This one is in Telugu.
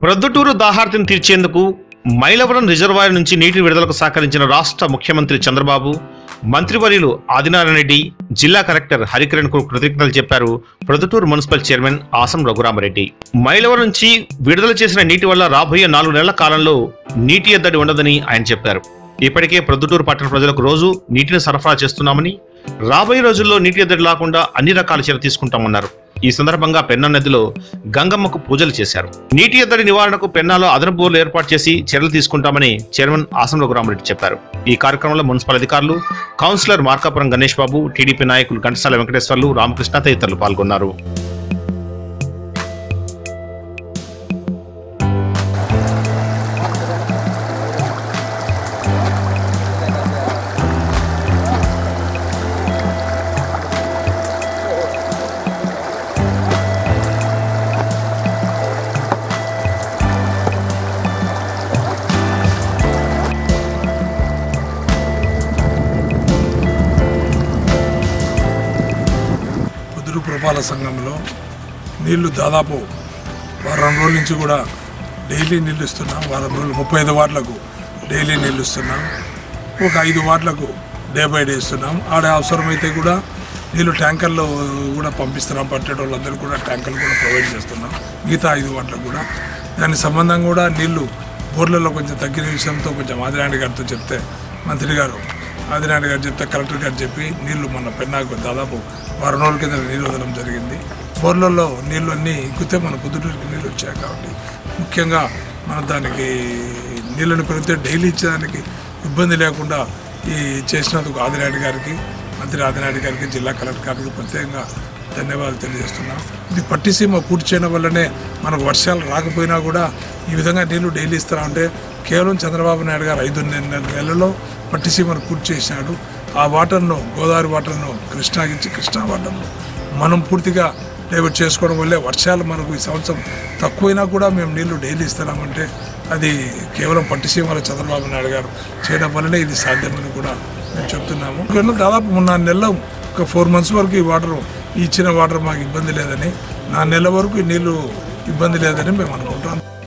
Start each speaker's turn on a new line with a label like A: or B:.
A: ప్రొద్దుటూరు దాహార్తిని తీర్చేందుకు మైలవరం రిజర్వాయర్ నుంచి నీటి విడుదలకు సహకరించిన రాష్ట్ర ముఖ్యమంత్రి చంద్రబాబు మంత్రివర్యులు ఆదినారాయణ రెడ్డి జిల్లా కలెక్టర్ హరికిరణ్ కు కృతజ్ఞతలు చెప్పారు ప్రొద్దుటూరు మున్సిపల్ చైర్మన్ ఆసం రఘురామరెడ్డి మైలవరం నుంచి విడుదల చేసిన నీటి వల్ల రాబోయే నాలుగు నెలల కాలంలో నీటి ఎద్దడి ఉండదని ఆయన చెప్పారు ఇప్పటికే ప్రొద్దుటూరు పట్టణ ప్రజలకు రోజు నీటిని సరఫరా చేస్తున్నామని రాబోయే రోజుల్లో నీటి ఎద్దడి లేకుండా అన్ని రకాల చర్యలు తీసుకుంటామన్నారు ఈ సందర్భంగా పెన్నా నదిలో గంగమ్మకు పూజలు చేశారు నీటి ఎద్దడి నివారణకు పెన్నాలో అదనపు బోర్లు ఏర్పాటు చేసి చర్యలు తీసుకుంటామని చైర్మన్ ఆసం రఘురామరెడ్డి చెప్పారు ఈ కార్యక్రమంలో మున్సిపల్ అధికారులు కౌన్సిలర్ మార్కాపురం గణేష్ బాబు టీడీపీ నాయకులు ఘంటసాల వెంకటేశ్వర్లు రామకృష్ణ తదితరులు పాల్గొన్నారు
B: కుదురు పురపాల సంఘంలో నీళ్లు దాదాపు వారం రోజుల నుంచి కూడా డైలీ నీళ్ళు ఇస్తున్నాం వారం రోజులు ముప్పై ఐదు వార్డులకు డైలీ నీళ్ళు ఇస్తున్నాం ఒక ఐదు వార్డులకు డే బై డే ఇస్తున్నాం ఆడ అవసరమైతే కూడా నీళ్ళు ట్యాంకర్లో కూడా పంపిస్తున్నాం పట్టేటోళ్ళందరూ కూడా ట్యాంకర్లు కూడా ప్రొవైడ్ చేస్తున్నాం మిగతా ఐదు వార్డులకు కూడా దాని సంబంధం కూడా నీళ్లు బోర్లలో కొంచెం తగ్గిన విషయంతో కొంచెం ఆదినాయుడు గారితో చెప్తే మంత్రి గారు ఆదినాయుడు గారు చెప్తే కలెక్టర్ గారు చెప్పి నీళ్లు మన పెన్నాకు దాదాపు వారం రోజుల కింద నీళ్ళు వదలడం జరిగింది బోర్లలో నీళ్ళు అన్నీ ఎక్కుతే మన పొద్దుటూరికి నీళ్ళు వచ్చాయి కాబట్టి ముఖ్యంగా మనం దానికి నీళ్ళని పెరిగితే డైలీ ఇచ్చేదానికి ఇబ్బంది లేకుండా ఈ చేసినందుకు ఆదినాయుడు గారికి మంత్రి ఆదినాయుడు గారికి జిల్లా కలెక్టర్ గారికి ప్రత్యేకంగా ధన్యవాదాలు తెలియజేస్తున్నాం ఇది పట్టిసీమ పూర్తి చేయడం వల్లనే మనకు వర్షాలు రాకపోయినా కూడా ఈ విధంగా నీళ్లు డైలీ ఇస్తారంటే కేవలం చంద్రబాబు నాయుడు గారు ఐదు నె- నెలల్లో పట్టిసీమను పూర్తి చేసినాడు ఆ వాటర్ను గోదావరి వాటర్ను కృష్ణాకి ఇచ్చి కృష్ణా వాటర్ను మనం పూర్తిగా డైవర్ట్ చేసుకోవడం వల్లే వర్షాలు మనకు ఈ సంవత్సరం తక్కువైనా కూడా మేము నీళ్లు డైలీ ఇస్తున్నామంటే అది కేవలం పట్టిసీమల చంద్రబాబు నాయుడు గారు చేయడం వల్లనే ఇది సాధ్యమని కూడా మేము చెప్తున్నాము ఇక్కడ దాదాపు మూడు నాలుగు నెలలు ఒక ఫోర్ మంత్స్ వరకు ఈ వాటర్ ఇచ్చిన వాటర్ మాకు ఇబ్బంది లేదని నా నెల వరకు ఈ నీళ్లు ఇబ్బంది లేదని మేము అనుకుంటాం